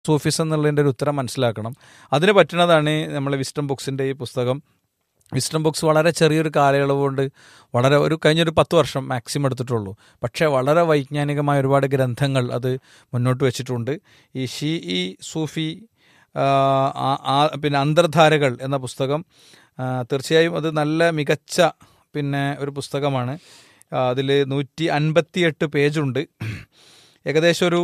Sufism എന്നുള്ളതിൻ്റെ ഒരു ഉത്തരം മനസ്സിലാക്കണം അതിന് പറ്റുന്നതാണ് നമ്മൾ വിസ്റ്റം ബുക്സിൻ്റെ ഈ പുസ്തകം വിസ്റ്റം ബുക്സ് വളരെ ചെറിയൊരു കാലയളവ് കൊണ്ട് വളരെ ഒരു കഴിഞ്ഞൊരു പത്ത് വർഷം മാക്സിമം എടുത്തിട്ടുള്ളൂ പക്ഷേ വളരെ വൈജ്ഞാനികമായ ഒരുപാട് ഗ്രന്ഥങ്ങൾ അത് മുന്നോട്ട് വെച്ചിട്ടുണ്ട് ഈ ഷീ ഇ സൂഫി ആ, ആ- ആ- പിന്നെ അന്തർധാരകൾ എന്ന പുസ്തകം ആ, തീർച്ചയായും അത് നല്ല മികച്ച പിന്നെ ഒരു പുസ്തകമാണ് അതിൽ നൂറ്റി അൻപത്തിയെട്ട് പേജുണ്ട് ഏകദേശം ഒരു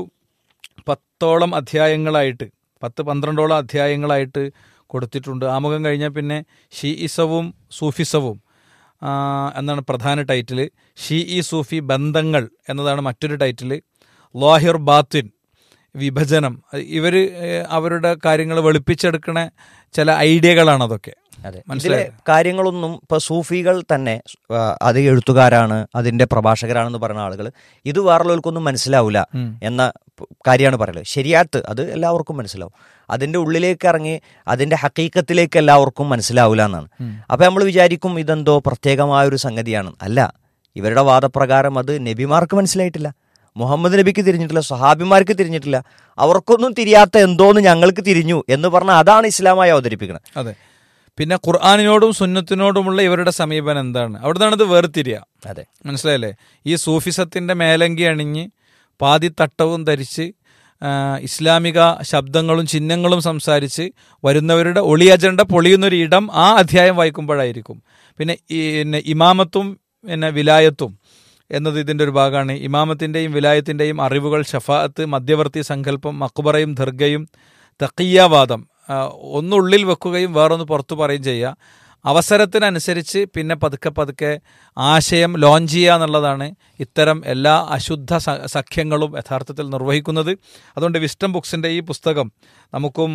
പത്തോളം അധ്യായങ്ങളായിട്ട് പത്ത് പന്ത്രണ്ടോളം അധ്യായങ്ങളായിട്ട് കൊടുത്തിട്ടുണ്ട് ആമുഖം കഴിഞ്ഞാൽ പിന്നെ ഷീഇസവും സൂഫിസവും ആ, എന്നാണ് പ്രധാന ടൈറ്റിൽ ഷീ ഇ സൂഫി ബന്ധങ്ങൾ എന്നതാണ് മറ്റൊരു ടൈറ്റിൽ ലോഹിർ ബാത്തിൻ വിഭജനം ഇവർ അവരുടെ കാര്യങ്ങൾ വെളുപ്പിച്ചെടുക്കണ ചില ഐഡിയകളാണ് അതൊക്കെ അതെ ഇതിലെ മനസ്സിലായോ? കാര്യങ്ങളൊന്നും ഇപ്പൊ സൂഫികൾ തന്നെ ആ, അത് എഴുത്തുകാരാണ് അതിന്റെ പ്രഭാഷകരാണെന്ന് പറയുന്ന ആളുകൾ ഇത് വേറുള്ളവർക്കൊന്നും മനസ്സിലാവില്ല ഉം. എന്ന പ- കാര്യമാണ് പറയുന്നത് ശരിയാത്ത് അത് എല്ലാവർക്കും മനസ്സിലാവും അതിന്റെ ഉള്ളിലേക്ക് ഇറങ്ങി അതിന്റെ ഹക്കീക്കത്തിലേക്ക് എല്ലാവർക്കും മനസ്സിലാവില്ല എന്നാണ് ഉം. അപ്പൊ നമ്മൾ വിചാരിക്കും ഇതെന്തോ പ്രത്യേകമായ ഒരു സംഗതിയാണ് അല്ല ഇവരുടെ വാദപ്രകാരം അത് നബിമാർക്ക് മനസ്സിലായിട്ടില്ല മുഹമ്മദ് നബിക്ക് തിരിഞ്ഞിട്ടില്ല സഹാബിമാർക്ക് തിരിഞ്ഞിട്ടില്ല അവർക്കൊന്നും തിരിയാത്ത എന്തോന്ന് ഞങ്ങൾക്ക് തിരിഞ്ഞു എന്ന് പറഞ്ഞാൽ അതാണ് ഇസ്ലാമായി അവതരിപ്പിക്കുന്നത് അതെ പിന്നെ ഖുർആാനിനോടും സുന്നത്തിനോടുമുള്ള ഇവരുടെ സമീപനം എന്താണ് അവിടുന്നാണ് ഇത് വേർതിരിയുക അതെ മനസ്സിലായല്ലേ ഈ സൂഫിസത്തിന്റെ മേലങ്കി അണിഞ്ഞ് പാതി തട്ടവും ധരിച്ച് ആ, ഇസ്ലാമിക ശബ്ദങ്ങളും ചിഹ്നങ്ങളും സംസാരിച്ച് വരുന്നവരുടെ ഒളി അജണ്ട പൊളിയുന്നൊരു ഇടം ആ അധ്യായം വായിക്കുമ്പോഴായിരിക്കും പിന്നെ ഈ പിന്നെ ഇമാമത്തും പിന്നെ വിലായത്തും എന്നത് ഇതിൻ്റെ ഒരു ഭാഗമാണ് ഇമാമത്തിൻ്റെയും വിലായത്തിൻ്റെയും അറിവുകൾ ഷഫാഅത്ത് മധ്യവർത്തി സങ്കല്പം മക്ബറയും ദർഗയും തക്കിയാവാദം ആ, ഒന്നുള്ളിൽ വെക്കുകയും വേറൊന്ന് പുറത്തു പറയുകയും ചെയ്യുക അവസരത്തിനനുസരിച്ച് പിന്നെ പതുക്കെ പതുക്കെ ആശയം ലോഞ്ച് ചെയ്യുക എന്നുള്ളതാണ് ഇത്തരം എല്ലാ അശുദ്ധ സ- സഖ്യങ്ങളും യഥാർത്ഥത്തിൽ നിർവഹിക്കുന്നത് അതുകൊണ്ട് വിസ്റ്റം ബുക്സിൻ്റെ ഈ പുസ്തകം നമുക്കും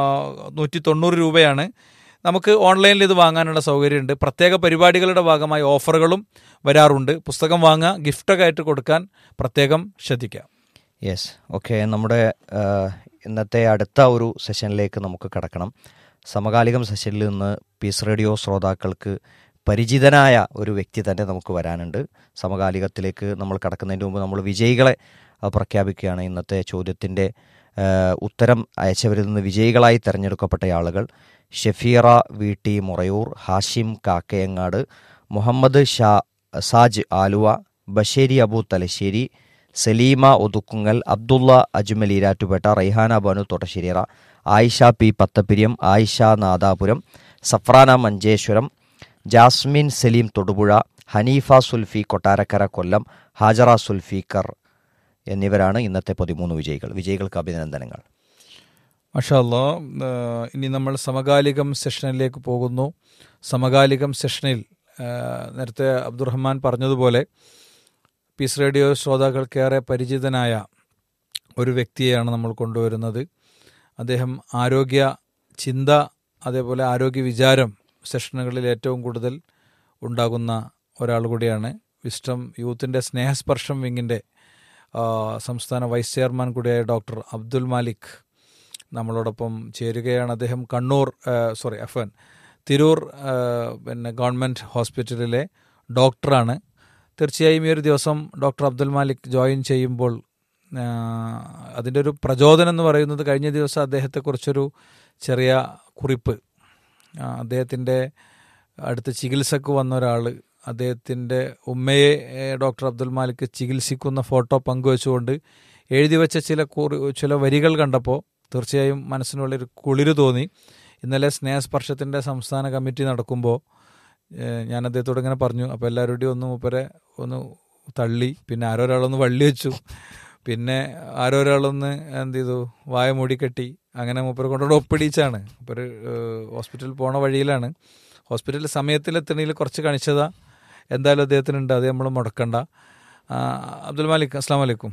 നൂറ്റി തൊണ്ണൂറ് രൂപയാണ് നമുക്ക് ഓൺലൈനിൽ ഇത് വാങ്ങാനുള്ള സൗകര്യമുണ്ട് പ്രത്യേക പരിപാടികളുടെ ഭാഗമായി ഓഫറുകളും വരാറുണ്ട് പുസ്തകം വാങ്ങുക ഗിഫ്റ്റൊക്കെ ആയിട്ട് കൊടുക്കാൻ പ്രത്യേകം ശ്രദ്ധിക്കുക യെസ് ഓക്കെ നമ്മുടെ ആ, ഇന്നത്തെ അടുത്ത ഒരു സെഷനിലേക്ക് നമുക്ക് കടക്കണം സമകാലികം സെഷനിൽ നിന്ന് പീസ് റേഡിയോ ശ്രോതാക്കൾക്ക് പരിചിതനായ ഒരു വ്യക്തി തന്നെ നമുക്ക് വരാനുണ്ട് സമകാലികത്തിലേക്ക് നമ്മൾ കടക്കുന്നതിന് മുമ്പ് നമ്മൾ വിജയികളെ ആ, പ്രഖ്യാപിക്കുകയാണ് ഇന്നത്തെ ചോദ്യത്തിൻ്റെ ആ, ഉത്തരം അയച്ചവരിൽ നിന്ന് വിജയികളായി തിരഞ്ഞെടുക്കപ്പെട്ട ആളുകൾ Shefeera V T Murayur Hashim Kakkayangad Muhammad Shah Saj Aluva Basheeri Abu Thalassery Saleema Othukkungal Abdulla Ajmal Erattupetta Raihana Banu Thottasseriyara Ayisha P Pathappiriyam Ayisha Nadapuram Safrana Manjeshwaram Jasmin Saleem Thodupuzha Hanifa Sulfi Kottarakkara Kollam Hajara Sulfikar എന്നിവരാണ് ഇന്നത്തെ പതിമൂന്ന് വിജയികൾ വിജയികൾക്ക് അഭിനന്ദനങ്ങൾ മഷാല്ലോ ഇനി നമ്മൾ സമകാലികം സെഷനിലേക്ക് പോകുന്നു സമകാലികം സെഷനിൽ ആ, നേരത്തെ അബ്ദുറഹ്മാൻ പറഞ്ഞതുപോലെ പീസ് റേഡിയോ ശ്രോതാക്കൾക്കേറെ പരിചിതനായ ഒരു വ്യക്തിയെയാണ് നമ്മൾ കൊണ്ടുവരുന്നത് അദ്ദേഹം ആരോഗ്യ ചിന്ത അതേപോലെ ആരോഗ്യ വിചാരം സെഷനുകളിൽ ഏറ്റവും കൂടുതൽ ഉണ്ടാകുന്ന ഒരാൾ കൂടിയാണ് വിസ്റ്റം യൂത്തിൻ്റെ സ്നേഹസ്പർശം വിങ്ങിൻ്റെ ആ, സംസ്ഥാന വൈസ് ചെയർമാൻ കൂടിയായ ഡോക്ടർ അബ്ദുൽ മാലിക് നമ്മളോടൊപ്പം ചേരുകയാണ് അദ്ദേഹം കണ്ണൂർ സോറി അഫൻ തിരൂർ ആ, പിന്നെ ഗവൺമെൻറ് ഹോസ്പിറ്റലിലെ ഡോക്ടറാണ് തീർച്ചയായും ഈ ഒരു ദിവസം ഡോക്ടർ അബ്ദുൽ മാലിക് ജോയിൻ ചെയ്യുമ്പോൾ ആ, അതിൻ്റെ ഒരു പ്രചോദനം എന്ന് പറയുന്നത് കഴിഞ്ഞ ദിവസം അദ്ദേഹത്തെക്കുറിച്ചൊരു ചെറിയ കുറിപ്പ് ആ, അദ്ദേഹത്തിൻ്റെ അടുത്ത് ചികിത്സക്ക് വന്ന ഒരാൾ അദ്ദേഹത്തിൻ്റെ ഉമ്മയെ ഏ, ഡോക്ടർ അബ്ദുൽ മാലിക് ചികിത്സിക്കുന്ന ഫോട്ടോ പങ്കുവെച്ചുകൊണ്ട് എഴുതി വെച്ച ചില കുറി ചില വരികൾ കണ്ടപ്പോൾ തീർച്ചയായും മനസ്സിനുള്ളിൽ ഒരു കുളിര് തോന്നി ഇന്നലെ സ്നേഹസ്പർശത്തിൻ്റെ സംസ്ഥാന കമ്മിറ്റി നടക്കുമ്പോൾ ഏഹ് ഞാൻ അദ്ദേഹത്തോട് ഇങ്ങനെ പറഞ്ഞു അപ്പോൾ എല്ലാവരുടെയും ഒന്ന് മൂപ്പരെ ഒന്ന് തള്ളി പിന്നെ ആരോ ഒരാളൊന്ന് വള്ളി വെച്ചു പിന്നെ ആരോ ഒരാളൊന്ന് എന്ത് ചെയ്തു വായ മൂടിക്കെട്ടി അങ്ങനെ മൂപ്പരെ കൊണ്ടുകൂടെ ഒപ്പിടിച്ചാണ് മൂപ്പര് ഏഹ് ഹോസ്പിറ്റലിൽ പോണ വഴിയിലാണ് ഹോസ്പിറ്റലിൽ സമയത്തിലെത്തണയിൽ കുറച്ച് കണിച്ചത എന്തായാലും അദ്ദേഹത്തിനുണ്ട് അത് നമ്മൾ മുടക്കണ്ട ആ, അബ്ദുൽ മാലിക് അസ്സാം വലൈക്കും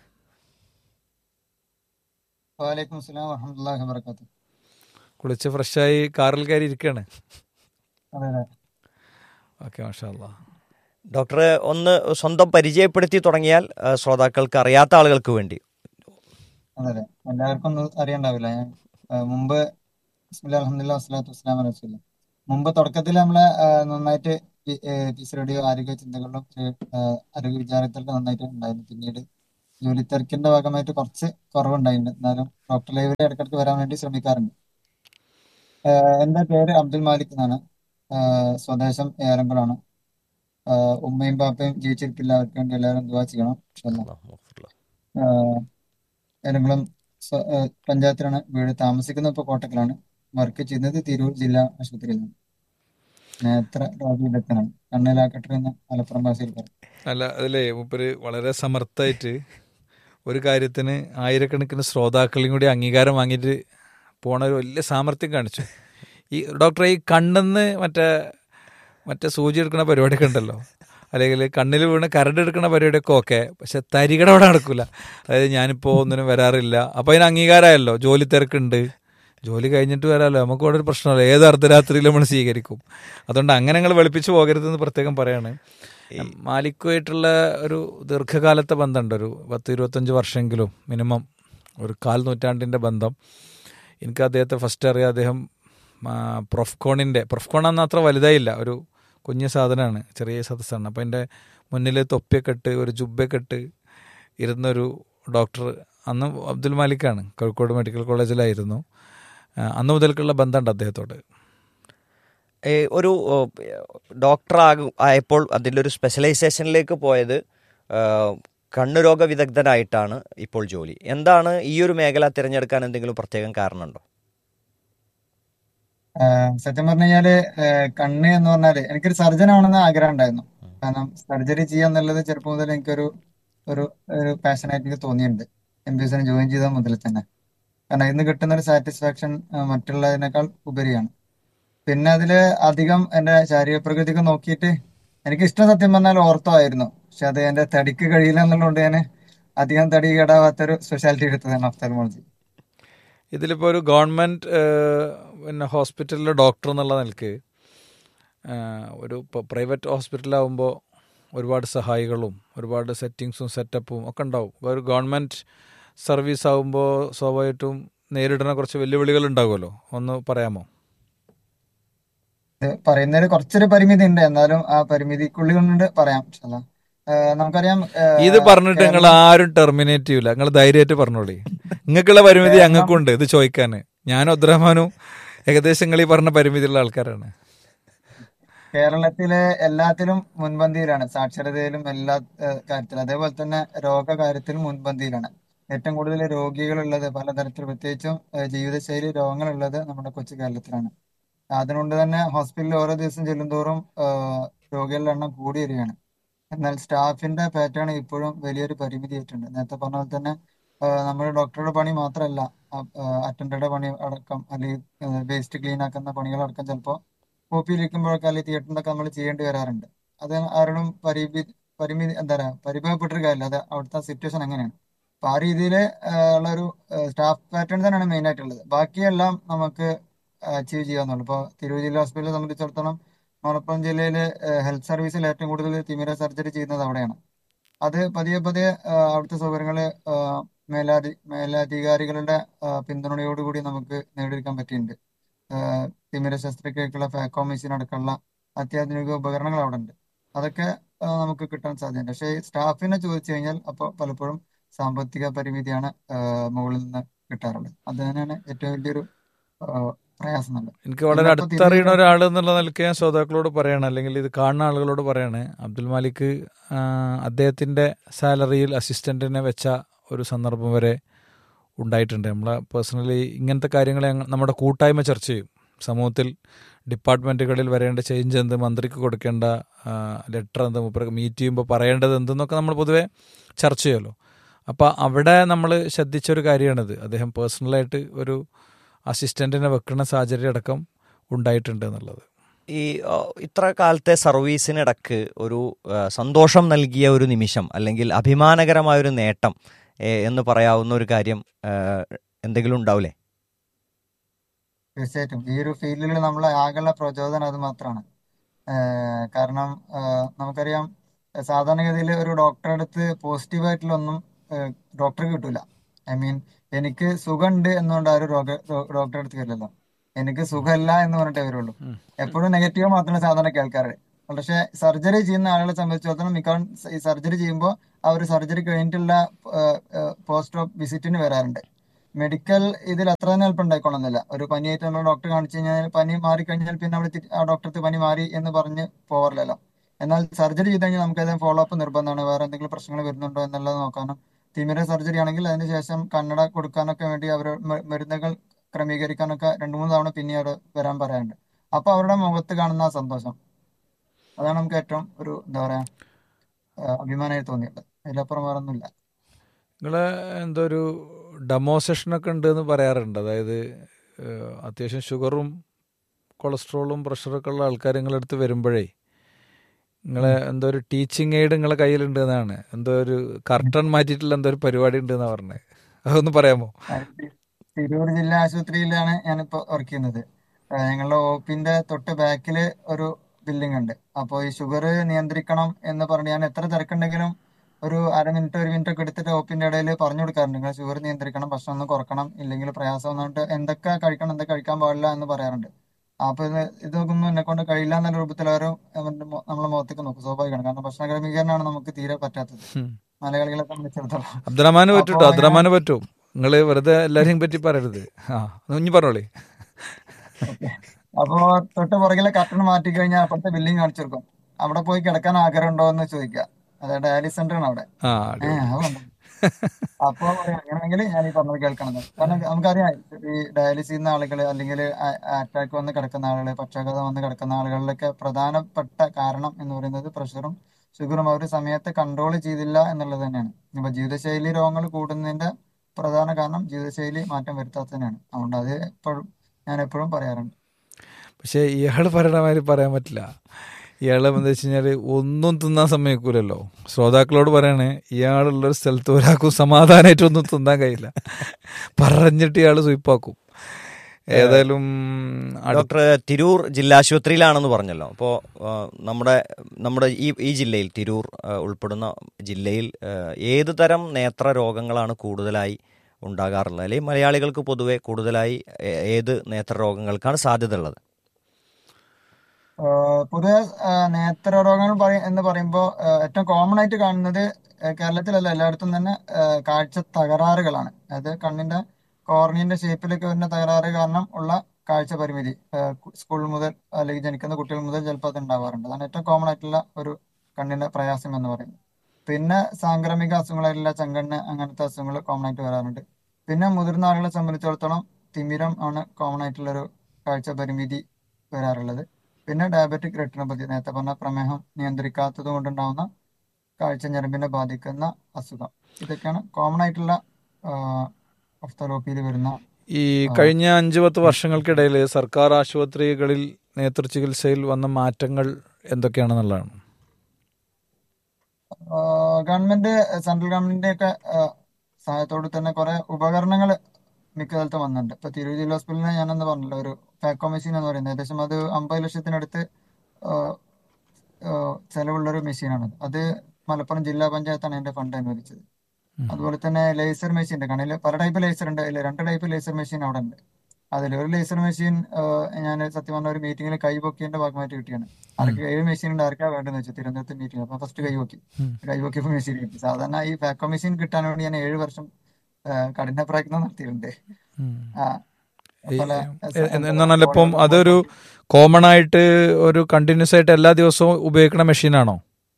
വലൈക്കും അസ്സലാം വറഹമത്തുള്ളാഹി വബറകാതുഹു കുളിച്ച് ഫ്രഷായി കാറിൽ കയറി ഇരിക്കുകയാണ് അതെ അതെ ഓക്കെ മാഷാ അല്ലാ ഡോക്ടറെ ഒന്ന് സ്വന്തം പരിചയപ്പെടുത്തി തുടങ്ങിയാൽ ആ, ശ്രോതാക്കൾക്ക് അറിയാത്ത ആളുകൾക്ക് വേണ്ടി അതെ അതെ എല്ലാവർക്കും ഒന്നും അറിയണ്ടാവില്ല ഞാൻ ആ, മുമ്പ് ബിസ്മില്ലാ അൽഹംദുലില്ലാ വസ്സലാത്തു വസ്സലാമു അലാ റസൂലില്ലാ മുമ്പ് തുടക്കത്തിൽ നമ്മളെ ആ, നന്നായിട്ട് പീസ് റേഡിയോ ആരോഗ്യ ചിന്തകളിലും ആ, ആരോഗ്യ വിചാരത്തിലൊക്കെ നന്നായിട്ട് ഉണ്ടായിരുന്നു പിന്നീട് ജോലി തിരക്കിന്റെ ഭാഗമായിട്ട് കുറച്ച് കുറവുണ്ടായിട്ടുണ്ട് എന്നാലും ഡോക്ടർ ലൈവിൽ ഇടയ്ക്കിടയ്ക്ക് വരാൻ വേണ്ടി ശ്രമിക്കാറുണ്ട് ആഹ് എന്റെ പേര് അബ്ദുൽ മാലിക് എന്നാണ് ആഹ് സ്വദേശം ഏറംകുളമാണ് ആഹ് ഉമ്മയും പാപ്പയും ജീവിച്ചിരിപ്പില്ല അവർക്ക് വേണ്ടി എല്ലാവരും ദുവാ ചെയ്യണം ഇൻഷാ അല്ലാ. ആഹ് ഏറംകുളം സ്വ- ആഹ് പഞ്ചായത്തിലാണ് വീട് താമസിക്കുന്നത് ഇപ്പോൾ കോട്ടക്കലാണ് വർക്ക് ചെയ്യുന്നത് തിരൂർ ജില്ലാ ആശുപത്രിയിലാണ് നേത്ര രോഗ വിദഗ്ധനാണ് കണ്ണിലാക്കട്ടെ എന്ന് മലപ്പുറം ഭാഷയിൽ പറയും അല്ല അതിലേ മൂപ്പര് വളരെ സമർത്ഥമായിട്ട് ഒരു കാര്യത്തിന് ആയിരക്കണക്കിന് ശ്രോതാക്കളെയും കൂടി അംഗീകാരം വാങ്ങിയിട്ട് പോണ ഒരു വലിയ സാമർത്ഥ്യം കാണിച്ചു ഈ ഡോക്ടറെ ഈ കണ്ണെന്ന് മറ്റേ മറ്റേ സൂചി എടുക്കുന്ന പരിപാടിയൊക്കെ ഉണ്ടല്ലോ അല്ലെങ്കിൽ കണ്ണിൽ വീണ് കരട് എടുക്കുന്ന പരിപാടിയൊക്കെ ഓക്കെ പക്ഷെ തരികട അവിടെ നടക്കില്ല അതായത് ഞാനിപ്പോൾ ഒന്നിനും വരാറില്ല അപ്പോൾ അതിന് അംഗീകാരമായല്ലോ ജോലി തിരക്കുണ്ട് ജോലി കഴിഞ്ഞിട്ട് വരാമല്ലോ നമുക്ക് ഇവിടെ ഒരു പ്രശ്നമല്ല ഏത് അർദ്ധരാത്രിയിൽ നമ്മൾ സ്വീകരിക്കും അതുകൊണ്ട് അങ്ങനെ നിങ്ങൾ വെളുപ്പിച്ച് പോകരുതെന്ന് പ്രത്യേകം പറയാണ് മാലിക്കുമായിട്ടുള്ള ഒരു ദീർഘകാലത്തെ ബന്ധമുണ്ട് ഒരു പത്ത് ഇരുപത്തഞ്ച് വർഷമെങ്കിലും മിനിമം ഒരു കാൽ നൂറ്റാണ്ടിൻ്റെ ബന്ധം എനിക്ക് അദ്ദേഹത്തെ ഫസ്റ്റ് അറിയാം അദ്ദേഹം ആ, പ്രൊഫ്കോണിൻ്റെ പ്രൊഫ്കോൺ അന്ന് അത്ര വലുതായില്ല ഒരു കുഞ്ഞു സാധനമാണ് ചെറിയ സദസ്സാണ് അപ്പോൾ എൻ്റെ മുന്നിൽ തൊപ്പിയൊക്കെ ഇട്ട് ഒരു ജുബ്ബയൊക്കെ ഇട്ട് ഇരുന്നൊരു ഡോക്ടർ അന്ന് അബ്ദുൽ മാലിക്കാണ് കോഴിക്കോട് മെഡിക്കൽ കോളേജിലായിരുന്നു ആ, അന്ന് മുതൽക്കുള്ള ബന്ധമുണ്ട് അദ്ദേഹത്തോട് ഏ, ഒരു ഡോക്ടർ ആകും ആയപ്പോൾ അതിൻ്റെ ഒരു സ്പെഷ്യലൈസേഷനിലേക്ക് പോയത് ആ, കണ്ണുരോഗ വിദഗ്ധനായിട്ടാണ് ഇപ്പോൾ ജോലി എന്താണ് ഈ ഒരു മേഖല തിരഞ്ഞെടുക്കാൻ എന്തെങ്കിലും പ്രത്യേകം കാരണമുണ്ടോ ആഹ് സത്യം പറഞ്ഞു കഴിഞ്ഞാല് ആഹ് കണ്ണ് എന്ന് പറഞ്ഞാല് എനിക്കൊരു സർജൻ ആവണമെന്ന് ആഗ്രഹം ഉണ്ടായിരുന്നു കാരണം സർജറി ചെയ്യാന്നുള്ളത് ചെറുപ്പം മുതൽ എനിക്കൊരു ഒരു ഒരു പാഷനായിട്ട് എനിക്ക് തോന്നിയിട്ടുണ്ട് എം ബി എസിന് ജോയിൻ ചെയ്ത മുതൽ തന്നെ കാരണം ഇന്ന് കിട്ടുന്ന ഒരു സാറ്റിസ്ഫാക്ഷൻ മറ്റുള്ളതിനേക്കാൾ ഉപരിയാണ് പിന്നെ അതില് അധികം എന്റെ ശാരീരിക പ്രകൃതിക്ക് നോക്കിയിട്ട് എനിക്ക് ഇഷ്ടം സത്യം പറഞ്ഞാൽ ഓർത്തോ ആയിരുന്നു പക്ഷെ അത് എന്റെ തടിക്ക് കഴിയില്ല എന്നുള്ളതുകൊണ്ട് ഞാൻ അധികം തടി കേടാവാത്തൊരു സ്പെഷ്യാലിറ്റി എടുത്തതാണ് ഒഫ്താൽമോളജി ഇതിലിപ്പോൾ ഒരു ഗവൺമെൻറ് പിന്നെ ഹോസ്പിറ്റലിലെ ഡോക്ടർ എന്നുള്ള നിലക്ക് ആ, ഒരു ഇപ്പോൾ പ്രൈവറ്റ് ഹോസ്പിറ്റലാവുമ്പോൾ ഒരുപാട് സഹായികളും ഒരുപാട് സെറ്റിങ്സും സെറ്റപ്പും ഒക്കെ ഉണ്ടാവും ഒരു ഗവൺമെൻറ് സർവീസ് ആകുമ്പോൾ സ്വാഭാവികമായിട്ടും നേരിടുന്ന കുറച്ച് വെല്ലുവിളികൾ ഉണ്ടാകുമല്ലോ ഒന്ന് പറയാമോ ഇത് പറയുന്നതിൽ കുറച്ചൊരു പരിമിതി ഉണ്ട് എന്നാലും ആ പരിമിതിക്കുള്ളിൽ കൊണ്ട് പറയാം ഇൻഷാ അല്ലാ. ആഹ് നമുക്കറിയാം ആഹ് ഇത് പറഞ്ഞിട്ട് നിങ്ങൾ കേരളം ആരും ടെർമിനേറ്റ് ചെയ്യൂല നിങ്ങൾ ധൈര്യമായിട്ട് പറഞ്ഞോളി നിങ്ങൾക്കുള്ള പരിമിതി കേരളം ഞങ്ങൾക്കുണ്ട് ഇത് ചോദിക്കാൻ ഞാനും അബ്ദുറഹ്മാനും ഏകദേശം നിങ്ങൾ ഈ പറഞ്ഞ പരിമിതിയുള്ള ആൾക്കാരാണ് കേരളത്തിലെ എല്ലാത്തിലും മുൻപന്തിയിലാണ് സാക്ഷരതയിലും എല്ലാ ഏഹ്, കാര്യത്തിലും അതേപോലെ തന്നെ രോഗകാര്യത്തിലും മുൻപന്തിയിലാണ് ഏറ്റവും കൂടുതൽ രോഗികളുള്ളത് പലതരത്തിൽ പ്രത്യേകിച്ചും ഏഹ്, ജീവിതശൈലി രോഗങ്ങളുള്ളത് നമ്മുടെ കൊച്ചു കേരളത്തിലാണ് അതുകൊണ്ട് തന്നെ ഹോസ്പിറ്റലിൽ ഓരോ ദിവസം ചെല്ലുന്തോറും ഏഹ്, രോഗികളുടെ എണ്ണം കൂടി വരികയാണ് എന്നാൽ സ്റ്റാഫിന്റെ പാറ്റേൺ ഇപ്പോഴും വലിയൊരു പരിമിതിയായിട്ടുണ്ട് നേരത്തെ പറഞ്ഞ പോലെ തന്നെ ഏഹ്, നമ്മുടെ ഡോക്ടറുടെ പണി മാത്രമല്ല അറ്റൻഡറുടെ പണി അടക്കം അല്ലെങ്കിൽ വേസ്റ്റ് ക്ലീൻ ആക്കുന്ന പണികളടക്കം ചിലപ്പോൾ ഒ പിയിലിരിക്കുമ്പോഴൊക്കെ അല്ലെങ്കിൽ തിയേറ്ററിലൊക്കെ നമ്മൾ ചെയ്യേണ്ടി വരാറുണ്ട് അത് ആരോടും പരിമി പരിമിതി എന്താ പറയാ പരിഭവപ്പെട്ടൊരു കാര്യമില്ല അത് അവിടുത്തെ സിറ്റുവേഷൻ അങ്ങനെയാണ് അപ്പൊ ആ രീതിയിൽ ഉള്ള ഒരു സ്റ്റാഫ് പാറ്റേൺ തന്നെയാണ് മെയിൻ ആയിട്ടുള്ളത് ബാക്കിയെല്ലാം നമുക്ക് അച്ചീവ് ചെയ്യാവുന്നുള്ളൂ ഇപ്പോൾ തിരൂർ ജില്ലാ ഹോസ്പിറ്റലിനെ സംബന്ധിച്ചിടത്തോളം മലപ്പുറം ജില്ലയിലെ ഹെൽത്ത് സർവീസിൽ ഏറ്റവും കൂടുതൽ തിമിര സർജറി ചെയ്യുന്നത് അവിടെയാണ് അത് പതിയെ പതിയെ ആ, അവിടുത്തെ സൗകര്യങ്ങള് ആ, മേലാധി മേലധികാരികളുടെ ആ, പിന്തുണയോടുകൂടി നമുക്ക് നേടിയെടുക്കാൻ പറ്റിയിട്ടുണ്ട് ആ, തിമിര ശസ്ത്രക്രിയക്കുള്ള ഫാക്കോ മെഷീൻ അടക്കമുള്ള അത്യാധുനിക ഉപകരണങ്ങൾ അവിടെ ഉണ്ട് അതൊക്കെ ആ, നമുക്ക് കിട്ടാൻ സാധ്യതയുണ്ട് പക്ഷേ ഈ സ്റ്റാഫിനെ ചോദിച്ചു കഴിഞ്ഞാൽ അപ്പോൾ പലപ്പോഴും സാമ്പത്തിക പരിമിതിയാണ് ആ, മുകളിൽ നിന്ന് കിട്ടാറുള്ളത് അത് തന്നെയാണ് ഏറ്റവും വലിയൊരു ആ, പ്രയാസം എന്നുള്ളത് എനിക്ക് വളരെ പിന്നെ അപ്പോൾ അടുത്തറിയുന്ന തിരൂര് ഒരാൾ എന്നുള്ള നിലയ്ക്ക് ഞാൻ ശ്രോതാക്കളോട് പറയണം അല്ലെങ്കിൽ ഇത് കാണുന്ന ആളുകളോട് പറയാണ് അബ്ദുൽ മാലിക് ആ, അദ്ദേഹത്തിൻ്റെ സാലറിയിൽ അസിസ്റ്റൻറ്റിനെ വെച്ച ഒരു സന്ദർഭം വരെ ഉണ്ടായിട്ടുണ്ട് നമ്മളെ പേഴ്സണലി ഇങ്ങനത്തെ കാര്യങ്ങൾ ഞങ്ങ- നമ്മുടെ കൂട്ടായ്മ ചർച്ച ചെയ്യും സമൂഹത്തിൽ ഡിപ്പാർട്ട്മെൻറ്റുകളിൽ വരേണ്ട ചേഞ്ച് എന്ത് മന്ത്രിക്ക് കൊടുക്കേണ്ട ലെറ്റർ എന്ത് മൂപ്പർക്ക് മീറ്റ് ചെയ്യുമ്പോൾ പറയേണ്ടത് എന്തെന്നൊക്കെ നമ്മൾ പൊതുവെ ചർച്ച ചെയ്യുമല്ലോ അപ്പോൾ അവിടെ നമ്മൾ ശ്രദ്ധിച്ചൊരു കാര്യമാണിത് അദ്ദേഹം പേഴ്സണലായിട്ട് ഒരു അസിസ്റ്റൻറ്റിനെ വെക്കുന്ന സാഹചര്യം അടക്കം ഉണ്ടായിട്ടുണ്ട് എന്നുള്ളത് ഈ ആ, ഇത്ര കാലത്തെ സർവീസിനിടക്ക് ഒരു ആ, സന്തോഷം നൽകിയ ഒരു നിമിഷം അല്ലെങ്കിൽ അഭിമാനകരമായ ഒരു നേട്ടം ഏ, എന്ന് പറയാവുന്ന ഒരു കാര്യം ആ, എന്തെങ്കിലും ഉണ്ടാവില്ലേ തീർച്ചയായിട്ടും ഈ ഒരു ഫീൽഡിൽ നമ്മളെ ആകെയുള്ള പ്രചോദനം അത് മാത്രമാണ് ഏഹ് കാരണം ഏഹ് നമുക്കറിയാം ഏഹ് സാധാരണഗതിയിൽ ഒരു ഡോക്ടറെ അടുത്ത് പോസിറ്റീവായിട്ടുള്ള ഒന്നും ഡോക്ടർക്ക് കിട്ടൂല ഐ മീൻ എനിക്ക് സുഖമുണ്ട് എന്നുകൊണ്ട് ആരും രോഗ ഡോക്ടറെ അടുത്ത് വരില്ലല്ലോ എനിക്ക് സുഖമല്ല എന്ന് പറഞ്ഞിട്ടേ വരുള്ളൂ ഉം. എപ്പോഴും നെഗറ്റീവ് മാത്രമേ സാധാരണ കേൾക്കാറ് പക്ഷെ സർജറി ചെയ്യുന്ന ആളുകളെ സംബന്ധിച്ചിടത്തോളം മിക്കവാറും ഈ സർജറി ചെയ്യുമ്പോൾ ആ ഒരു സർജറി കഴിഞ്ഞിട്ടുള്ള പോസ്റ്റ് ഓഫ് വിസിറ്റിന് വരാറുണ്ട് മെഡിക്കൽ ഇതിൽ അത്ര തന്നെ എളുപ്പം ഉണ്ടായിക്കൊള്ളുന്നില്ല ഒരു പനിയായിട്ട് നമ്മൾ ഡോക്ടറെ കാണിച്ചു കഴിഞ്ഞാൽ പനി മാറി കഴിഞ്ഞാൽ പിന്നെ അവിടെ തി- ആ ഡോക്ടർക്ക് പനി മാറി എന്ന് പറഞ്ഞ് പോകാറില്ലല്ലോ എന്നാൽ സർജറി ചെയ്ത് കഴിഞ്ഞാൽ നമുക്ക് അതിന് ഫോളോ അപ്പ് നിർബന്ധമാണ് വേറെ എന്തെങ്കിലും പ്രശ്നങ്ങൾ വരുന്നുണ്ടോ എന്നുള്ളത് നോക്കാനും തിമിര സർജറി ആണെങ്കിൽ അതിനുശേഷം കണ്ണട കൊടുക്കാനൊക്കെ വേണ്ടി അവർ മരുന്നുകൾ ക്രമീകരിക്കാനൊക്കെ രണ്ടു മൂന്ന് തവണ പിന്നെ അവർ വരാൻ പറയാറുണ്ട് അപ്പൊ അവരുടെ മുഖത്ത് കാണുന്ന ആ സന്തോഷം അതാണ് നമുക്ക് ഏറ്റവും ഒരു എന്താ പറയാ ആ, അഭിമാനമായി തോന്നിയത് അതിലപ്പുറം വേറെ ഒന്നുമില്ല നിങ്ങൾ എന്തോ ഒരു ഡെമോ സെഷനൊക്കെ ഉണ്ടെന്ന് പറയാറുണ്ട് അതായത് ഏഹ്, അത്യാവശ്യം ഷുഗറും കൊളസ്ട്രോളും പ്രഷറൊക്കെ ഉള്ള ആൾക്കാർ നിങ്ങളുടെ അടുത്ത് വരുമ്പോഴേ നിങ്ങളെ എന്തോ ഒരു ടീച്ചിങ് എയ്ഡ് നിങ്ങളെ കയ്യിലുണ്ട് എന്നാണ് എന്തോ ഒരു കർട്ടൺ മാറ്റിയിട്ടുള്ള എന്തോ ഒരു പരിപാടി ഉണ്ട് എന്നാ പറഞ്ഞത് അതൊന്ന് പറയാമോ തിരൂർ ജില്ലാ ആശുപത്രിയിലാണ് ഞാനിപ്പോ വർക്ക് ചെയ്യുന്നത് ആ, ഞങ്ങളുടെ ഓപ്പിന്റെ തൊട്ട് ബാക്കില് ഒരു ബിൽഡിംഗ് ഉണ്ട് അപ്പോൾ ഈ ഷുഗർ നിയന്ത്രിക്കണം എന്ന് പറഞ്ഞ് ഞാൻ എത്ര തിരക്കുണ്ടെങ്കിലും ഒരു അര മിനിറ്റ് ഒരു മിനിറ്റ് ഒക്കെ എടുത്തിട്ട് ഓപ്പിന്റെ ഇടയിൽ പറഞ്ഞു കൊടുക്കാറുണ്ട് നിങ്ങൾ ഷുഗർ നിയന്ത്രിക്കണം ഭക്ഷണം ഒന്ന് കുറക്കണം ഇല്ലെങ്കിൽ പ്രയാസം എന്നിട്ട് എന്തൊക്കെ കഴിക്കണം എന്തൊക്കെ കഴിക്കാൻ പാടില്ല എന്ന് പറയാറുണ്ട് അപ്പൊ ഇത് ഇതൊന്നും എന്നെ കൊണ്ട് കഴിയില്ല എന്നുള്ള രൂപത്തിൽ അവരും നമ്മളെ മുഖത്തേക്ക് നോക്കും സ്വാഭാവികമാണ് കാരണം ഭക്ഷണ ക്രമീകരണമാണ് നമുക്ക് തീരെ പറ്റാത്തത് ഉം. മലയാളികളെ സംബന്ധിച്ചിടത്തോളം അബ്ദുറഹ്മാന് അപ്പൊ പറ്റൂട്ടോ അബ്ദുറഹ്മാന് പറ്റും നിങ്ങൾ വെറുതെ എല്ലാരെയും പറ്റി പറയരുത് ആ കുഞ്ഞു പറഞ്ഞോളി ഓക്കെ. അപ്പോ തൊട്ട് പുറകിലെ കർട്ടൺ മാറ്റി കഴിഞ്ഞാൽ അപ്പുറത്തെ ബില്ലിംഗ് കാണിച്ചു കൊടുക്കും അവിടെ പോയി കിടക്കാൻ ആഗ്രഹം ഉണ്ടോ എന്ന് ചോദിക്കുക അതെ ഡയാലിസ് സെന്റർ ആണ് അവിടെ ആ ഏഹ് അടിപൊളി അതുണ്ട് അപ്പോ പറയാം, അങ്ങനെയാണെങ്കിൽ ഞാൻ ഈ പറഞ്ഞത് കേൾക്കണം എന്ന്. കാരണം നമുക്കറിയാം ഈ ഡയാലിസ് ചെയ്യുന്ന ആളുകൾ അല്ലെങ്കിൽ അറ്റാക്ക് വന്ന് കിടക്കുന്ന ആളുകൾ പക്ഷാഘാതം വന്ന് കിടക്കുന്ന ആളുകളിലൊക്കെ പ്രധാനപ്പെട്ട കാരണം എന്ന് പറയുന്നത് പ്രഷറും ഷുഗറും അവർ സമയത്ത് കൺട്രോൾ ചെയ്തില്ല എന്നുള്ളത് തന്നെയാണ് ഇപ്പൊ ജീവിതശൈലി രോഗങ്ങൾ കൂടുന്നതിന്റെ പ്രധാന കാരണം ജീവിതശൈലി മാറ്റം വരുത്താത്തത് തന്നെയാണ് അതുകൊണ്ട് അത് എപ്പോഴും ഞാൻ എപ്പോഴും പറയാറുണ്ട് പക്ഷേ ഇയാൾ പറയണ മാതിരി പറയാൻ പറ്റില്ല ഇയാൾ എന്താ വെച്ച് കഴിഞ്ഞാൽ ഒന്നും തിന്നാൻ സമ്മതിക്കൂലല്ലോ ശ്രോതാക്കളോട് പറയണേ ഇയാളുള്ളൊരു സ്ഥലത്ത് ഒരാൾക്കും സമാധാനമായിട്ടൊന്നും തിന്നാൻ കഴിയില്ല പറഞ്ഞിട്ട് ഇയാൾ സ്വീപ്പാക്കും ഏതായാലും അടുത്ത ഡോക്ടർ തിരൂർ ജില്ലാ ആശുപത്രിയിലാണെന്ന് പറഞ്ഞല്ലോ അപ്പോൾ നമ്മുടെ നമ്മുടെ ഈ ഈ ജില്ലയിൽ തിരൂർ ആ, ഉൾപ്പെടുന്ന ജില്ലയിൽ ആ, ഏത് തരം നേത്ര രോഗങ്ങളാണ് കൂടുതലായി ഉണ്ടാകാറുള്ളത് അല്ലെങ്കിൽ മലയാളികൾക്ക് പൊതുവെ കൂടുതലായി ഏ- ഏത് നേത്ര രോഗങ്ങൾക്കാണ് സാധ്യത ഉള്ളത് ആഹ് പൊതുവെ ആഹ് നേത്രരോഗങ്ങൾ പറയ എന്ന് പറയുമ്പോൾ ഏറ്റവും കോമൺ ആയിട്ട് കാണുന്നത് ആഹ് കേരളത്തിലല്ല എല്ലായിടത്തും തന്നെ ആഹ് കാഴ്ച തകരാറുകളാണ് അതായത് കണ്ണിന്റെ കോർണിയന്റെ ഷേപ്പിലൊക്കെ വരുന്ന തകരാറ് കാരണം ഉള്ള കാഴ്ച പരിമിതി ആഹ് കു- സ്കൂൾ മുതൽ അല്ലെങ്കിൽ ജനിക്കുന്ന കുട്ടികൾ മുതൽ ചിലപ്പോൾ അത് ഉണ്ടാവാറുണ്ട് അതാണ് ഏറ്റവും കോമൺ ആയിട്ടുള്ള ഒരു കണ്ണിന്റെ പ്രയാസം എന്ന് പറയുന്നത് പിന്നെ സാംക്രമിക അസുഖങ്ങളായിട്ടുള്ള ചെങ്കണ്ണ് അങ്ങനത്തെ അസുഖങ്ങൾ കോമൺ ആയിട്ട് വരാറുണ്ട് പിന്നെ മുതിർന്ന ആളുകളെ സംബന്ധിച്ചിടത്തോളം തിമിരം ആണ് കോമൺ ആയിട്ടുള്ള ഒരു കാഴ്ച പരിമിതി വരാറുള്ളത് പിന്നെ ഡയബറ്റിക് റെറ്റിനോപ്പതി നേരത്തെ പറഞ്ഞ പ്രമേഹം നിയന്ത്രിക്കാത്തത് കൊണ്ടുണ്ടാവുന്ന കാഴ്ച ഞരമ്പിനെ ബാധിക്കുന്ന അസുഖം ഇതൊക്കെയാണ് കോമൺ ആയിട്ടുള്ള ഒഫ്തലോപ്പിയിൽ വരുന്ന ഈ കഴിഞ്ഞ അഞ്ച് പത്ത് വർഷങ്ങൾക്കിടയിൽ സർക്കാർ ആശുപത്രികളിൽ നേതൃചികിത്സയിൽ വന്ന മാറ്റങ്ങൾ എന്തൊക്കെയാണെന്നുള്ളതാണ് ഗവൺമെന്റ് സെൻട്രൽ ഗവൺമെന്റിന്റെ ഒക്കെ സഹായത്തോട് തന്നെ കുറെ ഉപകരണങ്ങൾ മിക്ക സ്ഥലത്തും വന്നിട്ടുണ്ട് ഇപ്പൊ തിരൂർ ജില്ലാ ഹോസ്പിറ്റലിന് ഞാനെന്ന് പറഞ്ഞല്ലോ ഒരു ഫാക്കോ മെഷീൻ എന്ന് പറയുന്നത് ഏകദേശം അത് അമ്പത് ലക്ഷത്തിനടുത്ത് ആ, ആ, ചെലവുള്ളൊരു മെഷീനാണ് അത് മലപ്പുറം ജില്ലാ പഞ്ചായത്താണ് അതിന്റെ ഫണ്ട് അനുവദിച്ചത് അതുപോലെ തന്നെ ലേസർ മെഷീൻ ഉണ്ട് കണ്ണിൽ പല ടൈപ്പ് ലേസർ ഉണ്ട് അതിൽ രണ്ട് ടൈപ്പ് ലേസർ മെഷീൻ അവിടെ ഉണ്ട് അതിൽ ഒരു ലേസർ മെഷീൻ ഞാൻ സത്യം പറഞ്ഞ ഒരു മീറ്റിംഗിൽ കൈപൊക്കിയതിന്റെ ഭാഗമായിട്ട് കിട്ടിയാണ് ആർക്ക് ഏഴ് മെഷീൻ ഉണ്ട് ആർക്കാ വേണ്ടതെന്ന് വെച്ചാൽ തിരുവനന്തപുരത്ത് മീറ്റിംഗ് അപ്പൊ ഫസ്റ്റ് കൈപൊക്കി ഉം. കൈപൊക്കിയപ്പോൾ മെഷീൻ കിട്ടി സാധാരണ ഈ ഫാക്കോ മെഷീൻ കിട്ടാൻ വേണ്ടി ഞാൻ ഏഴ് വർഷം ആ, കഠിന പ്രയത്നം നടത്തിയിട്ടുണ്ട് ഉം. ആ, ഈ- പല എ- എന്ന് പറഞ്ഞാൽ ഇപ്പം അതൊരു കോമൺ ആയിട്ട് ഒരു കണ്ടിന്യൂസ് ആയിട്ട് എല്ലാ ദിവസവും ഉപയോഗിക്കുന്ന മെഷീനാണോ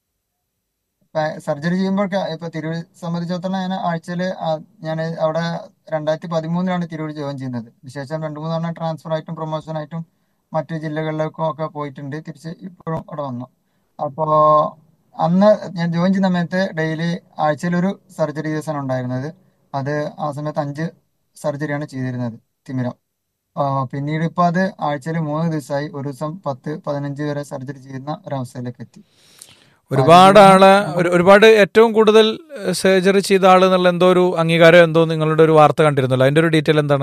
സർജറി ചെയ്യുമ്പോൾ ഇപ്പൊ തിരൂർ സംബന്ധിച്ചിടത്തോളം ഞാൻ ആഴ്ചയിൽ ഞാൻ അവിടെ രണ്ടായിരത്തി പതിമൂന്നിലാണ് തിരൂർ ജോയിൻ ചെയ്യുന്നത് ശേഷം രണ്ടു മൂന്ന് തവണ ട്രാൻസ്ഫർ ആയിട്ടും പ്രൊമോഷൻ ആയിട്ടും മറ്റു ജില്ലകളിലേക്കും ഒക്കെ പോയിട്ടുണ്ട് തിരിച്ച് ഇപ്പോഴും അവിടെ വന്നു അപ്പോ അന്ന് ഞാൻ ജോയിൻ ചെയ്യുന്ന സമയത്ത് ഡെയിലി ആഴ്ചയിൽ ഒരു സർജറി ദിവസമാണ് ഉണ്ടായിരുന്നത് അത് ആ സമയത്ത് അഞ്ച് സർജറിയാണ് ചെയ്തിരുന്നത് തിമിരം ആ, പിന്നീട് ഇപ്പൊ അത് ആഴ്ചയിൽ മൂന്ന് ദിവസമായി ഒരു ദിവസം പത്ത് പതിനഞ്ച് വരെ സർജറി ചെയ്യുന്ന ഒരവസ്ഥയിലേക്ക് എത്തി ഒരുപാട് ആളെ ഒരു- ഒരുപാട് ഏറ്റവും കൂടുതൽ സർജറി ചെയ്ത ആൾ എന്നുള്ള എന്തോ ഒരു അംഗീകാരം എന്തോ നിങ്ങളുടെ ഒരു വാർത്ത കണ്ടിരുന്നല്ലോ അതിന്റെ ഒരു ഡീറ്റെയിൽ എന്താണ്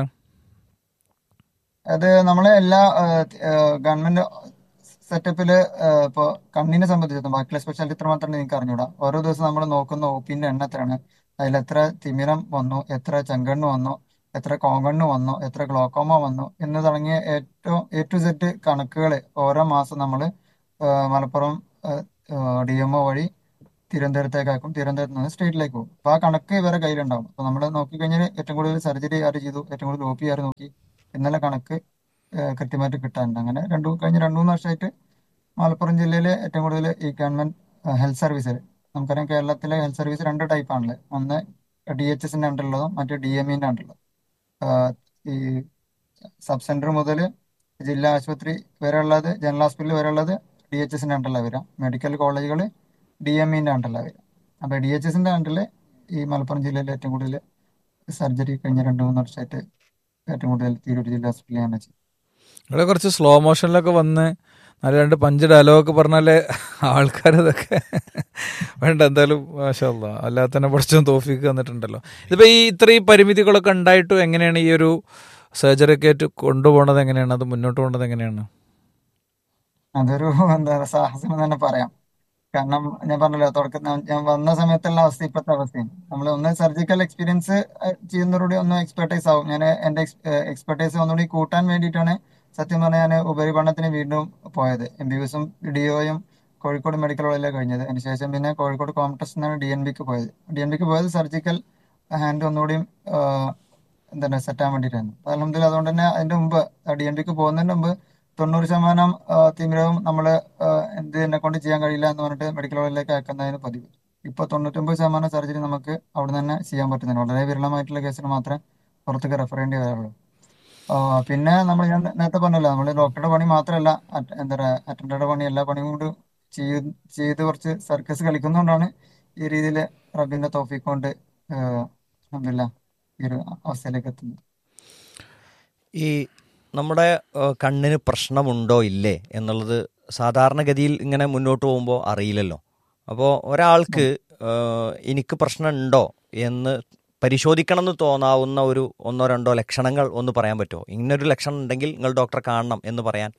അത് നമ്മളെ എല്ലാ ഗവൺമെന്റ് സെറ്റപ്പില് ഇപ്പൊ കണ്ണിനെ സംബന്ധിച്ചിടത്തോളം ബാക്കിയുള്ള സ്പെഷ്യാലിറ്റി ഇത്ര മാത്രമേ നിങ്ങൾക്ക് അറിഞ്ഞൂടാ ഓരോ ദിവസം നമ്മൾ നോക്കുന്ന ഒപ്പിന്റെ എണ്ണം എത്രയാണ് അതിൽ എത്ര തിമിരം വന്നു എത്ര ചെങ്കണ്ണ് വന്നു എത്ര കോങ്കണ്ണ് വന്നു എത്ര ഗ്ലോക്കോമ വന്നു എന്ന് തുടങ്ങിയ ഏറ്റവും എ ടു സെറ്റ് കണക്കുകൾ ഓരോ മാസം നമ്മൾ ആ, മലപ്പുറം ഡി എം ഒ വഴി തിരുവനന്തപുരത്തേക്ക് അയക്കും തിരുവനന്തപുരത്ത് നിന്ന് സ്റ്റേറ്റിലേക്ക് പോകും അപ്പൊ ആ കണക്ക് ഇവരെ കയ്യിലുണ്ടാവും അപ്പൊ നമ്മൾ നോക്കിക്കഴിഞ്ഞാൽ ഏറ്റവും കൂടുതൽ സർജറി ആര് ചെയ്തു ഏറ്റവും കൂടുതൽ ഒ പി ആര് നോക്കി എന്നുള്ള കണക്ക് ആ, കൃത്യമായിട്ട് കിട്ടാറുണ്ട് അങ്ങനെ രണ്ടു കഴിഞ്ഞ രണ്ടു മൂന്ന് വർഷമായിട്ട് മലപ്പുറം ജില്ലയിലെ ഏറ്റവും കൂടുതൽ ഈ ഗവൺമെന്റ് ഹെൽത്ത് സർവീസ് നമുക്കറിയാം കേരളത്തിലെ ഹെൽത്ത് സർവീസ് രണ്ട് ടൈപ്പ് ആണല്ലേ ഒന്ന് ഡി എച്ച് എസിന്റെ അണ്ടറിലുള്ളതും മറ്റേ ഡി എം ഇന്റെ അണ്ടറിലുള്ളതും ആഹ് ഈ സബ് സെന്റർ മുതൽ ജില്ലാ ആശുപത്രി വരെ ഉള്ളത് ജനറൽ ഹോസ്പിറ്റൽ വരെ ഉള്ളത് ഡി എച്ച് എസിന്റെ അണ്ടറിലാണ് വരിക മെഡിക്കൽ കോളേജുകൾ ഡി എം ഇന്റെ അണ്ടറിലാണ് വരിക അപ്പൊ ഡി എച്ച് എസിന്റെ അണ്ടറിൽ ഈ മലപ്പുറം ജില്ലയിൽ ഏറ്റവും കൂടുതൽ സർജറി കഴിഞ്ഞ രണ്ട് മൂന്ന് വർഷമായിട്ട് ഏറ്റവും കൂടുതൽ തിരൂർ ജില്ലാ ഹോസ്പിറ്റലിലാണ് ചെയ്യുന്നത് ഇവിടെ കുറച്ച് സ്ലോ മോഷനിലൊക്കെ വന്ന് നല്ല രണ്ട് പഞ്ച് ഡയലോഗൊക്കെ പറഞ്ഞാലേ ആൾക്കാർ ഇതൊക്കെ വേണ്ട എന്തായാലും മാഷല്ല അല്ലാതെ തന്നെ പഠിച്ചും തോഫിക്ക് വന്നിട്ടുണ്ടല്ലോ ഇതിപ്പോൾ ഈ ഇത്രയും പരിമിതികളൊക്കെ ഉണ്ടായിട്ടും എങ്ങനെയാണ് ഈ ഒരു സർജറി ഒക്കെ ആയിട്ട് കൊണ്ടുപോകുന്നത് എങ്ങനെയാണ് അത് മുന്നോട്ട് പോകുന്നത് എങ്ങനെയാണ് അതൊരു എന്താ പറയുക സാഹസം എന്ന് തന്നെ പറയാം കാരണം ഞാൻ പറഞ്ഞല്ലോ തുടക്കത്തിൽ ഞാൻ വന്ന സമയത്തുള്ള അവസ്ഥ ഇപ്പോഴത്തെ അവസ്ഥയും നമ്മൾ ഒന്ന് സർജിക്കൽ എക്സ്പീരിയൻസ് ചെയ്യുന്നതോടുകൂടി ഒന്ന് എക്സ്പെർട്ടൈസ് ആവും ഞാൻ എന്റെ എക്സ്പെർട്ടൈസ് ഒന്നുകൂടി കൂട്ടാൻ വേണ്ടിയിട്ടാണ് സത്യം പറഞ്ഞാൽ ഞാൻ ഉപരിപഠനത്തിന് വീണ്ടും പോയത് എം ബി ബി എസും ഡി ഒയും കോഴിക്കോട് മെഡിക്കൽ കോളേജിലാണ് കഴിഞ്ഞത് അതിനുശേഷം പിന്നെ കോഴിക്കോട് കോംട്രസ് നിന്നാണ് ഡി എൻ ബിക്ക് പോയത് ഡി എൻ ബിക്ക് പോയത് സർജിക്കൽ ഹാൻഡ് ഒന്നുകൂടിയും ആഹ്, എന്താണ് സെറ്റ് ആവാൻ വേണ്ടിയിട്ടായിരുന്നു അലഹമ്മദില്ല അതുകൊണ്ട് തന്നെ അതിന്റെ മുമ്പ് ഡി എൻ ബിക്ക് പോകുന്നതിന് മുമ്പ് തൊണ്ണൂറ് ശതമാനം ആഹ്, തിമിരവും നമ്മൾ എന്ത് എന്നെ കൊണ്ട് ചെയ്യാൻ കഴിയില്ല എന്ന് പറഞ്ഞിട്ട് മെഡിക്കൽ കോളേജിലേക്ക് അയക്കുന്നതിന് പതിവ് ഇപ്പൊ തൊണ്ണൂറ്റൊമ്പത് ശതമാനം സർജറി നമുക്ക് അവിടെ തന്നെ ചെയ്യാൻ പറ്റുന്നുണ്ട് വളരെ വിരളമായിട്ടുള്ള കേസിന് മാത്രമേ പുറത്തേക്ക് റെഫർ ചെയ്യേണ്ടി വരാറുള്ളൂ ആഹ് പിന്നെ നമ്മൾ ഞാൻ നേരത്തെ പറഞ്ഞല്ലോ നമ്മൾ ഡോക്ടറുടെ പണി മാത്രമല്ല അറ്റ- എന്താ പറയാ അറ്റൻഡറുടെ പണി എല്ലാ പണിയും കൂടി ചെയ്ത് ചെയ്ത് കുറച്ച് സർക്കസ് കളിക്കുന്നതുകൊണ്ടാണ് ഈ രീതിയിൽ റബ്ബിന്റെ തോഫീക്ക് കൊണ്ട് അലഹമില്ല ഈ ഒരു അവസ്ഥയിലേക്ക് എത്തുന്നത് ഈ നമ്മുടെ ഏഹ്, കണ്ണിന് പ്രശ്നമുണ്ടോ ഇല്ലേ എന്നുള്ളത് സാധാരണഗതിയിൽ ഇങ്ങനെ മുന്നോട്ട് പോകുമ്പോൾ അറിയില്ലല്ലോ അപ്പോൾ ഒരാൾക്ക് ഏഹ്, എനിക്ക് പ്രശ്നമുണ്ടോ എന്ന് പരിശോധിക്കണം എന്ന് തോന്നാവുന്ന ഒരു ഒന്നോ രണ്ടോ ലക്ഷണങ്ങൾ ഒന്ന് പറയാൻ പറ്റുമോ ഇങ്ങനൊരു ലക്ഷണം ഉണ്ടെങ്കിൽ നിങ്ങൾ ഡോക്ടറെ കാണണം എന്ന് പറയാൻ